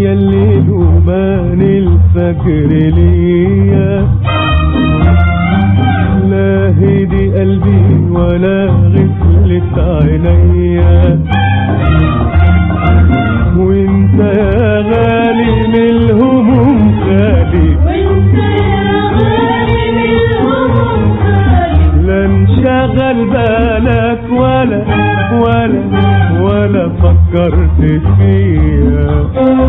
عليا الليل وبان الفجر ليا لا هدي قلبي ولا غفلت عينيا وانت يا غالي من الهموم خالي وانت يا غالي من الهموم خالي لا انشغل بالك ولا ولا ولا فكرت فيا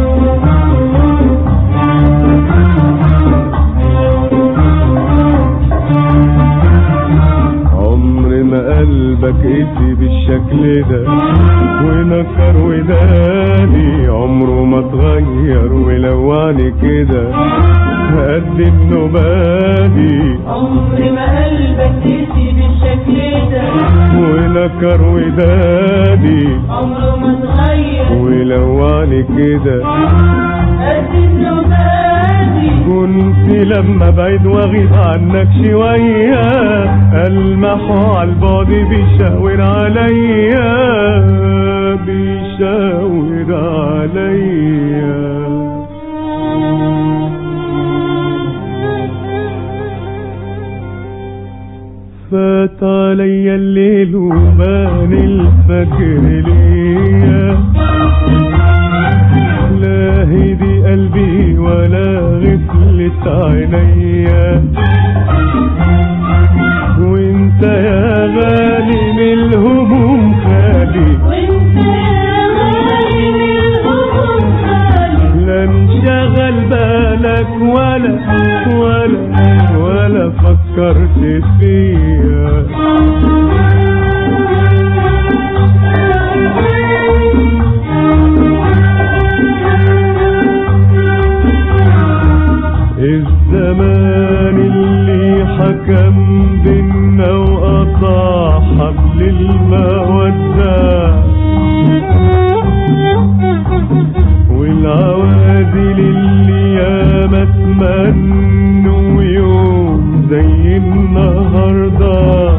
عمر ما قلبك قسي بالشكل ده ونكر وداني عمره ما اتغير ولوعني كده قدم نبادي عمر ما قلبك قسي بالشكل ده ونكر وداني عمره ما اتغير ولوعني كده قد النبادي كنت لما بعيد واغيب عنك شوية ألمح عالبعد بيشاور عليا بيشاور عليا فات عليا الليل وبان الفجر ليا لا هدي قلبي ولا غفلت عينيا وانت يا غالي من الهموم خالي وانت يا غالي من الهموم خالي لا انشغل بالك ولا ولا ولا فكرت فيا الزمان اللي حكم بينا وقطع حبل المودة والعوادل اللي ياما تمنوا يوم زي النهارده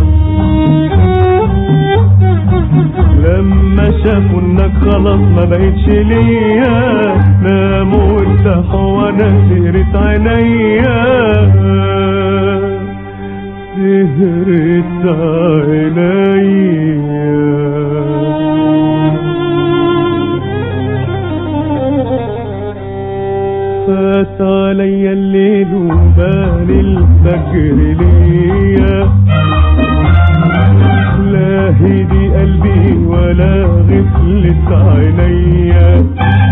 لما شافوا انك خلاص ما بقتش ليا ناموا وارتاحوا وانا سهرت عينيا سهرت عينيا فات عليا الليل وبان الفجر ليا لا هدي قلبي ولا غفلت عينيا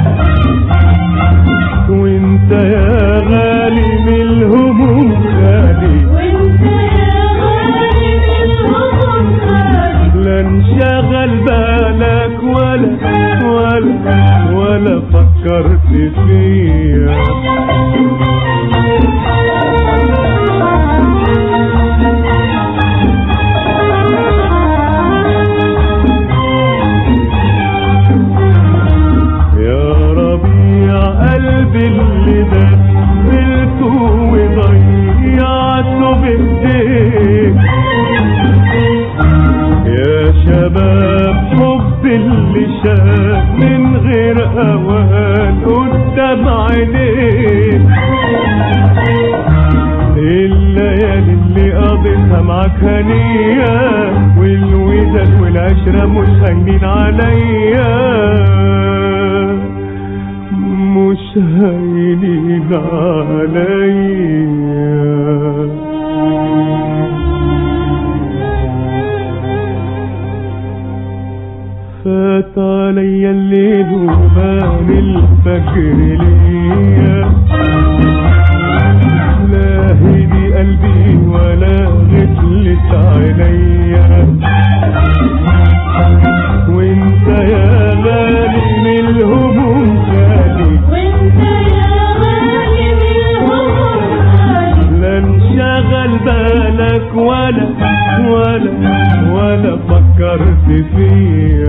وانت يا غالي من الهموم خالي وانت يا غالي من الهموم خالي لا انشغل بالك ولا ولا ولا فكرت فيا يا ربيع قلبي اللي دبلته وضيعته بايديك يا شباب حب اللي شاف من غير اوان قدام عينيك الليالي اللي قضيتها معاك هنية والوداد والعشرة مش هينين عليا مش هينين عليا فات عليا الليل وبان الفجر ليا لا هدي قلبي ولا غفلت عينيا وانت يا غالي من الهموم خالي وانت يا غالي من الهموم خالي لا انشغل بالك ولا ولا ولا فكرت فيا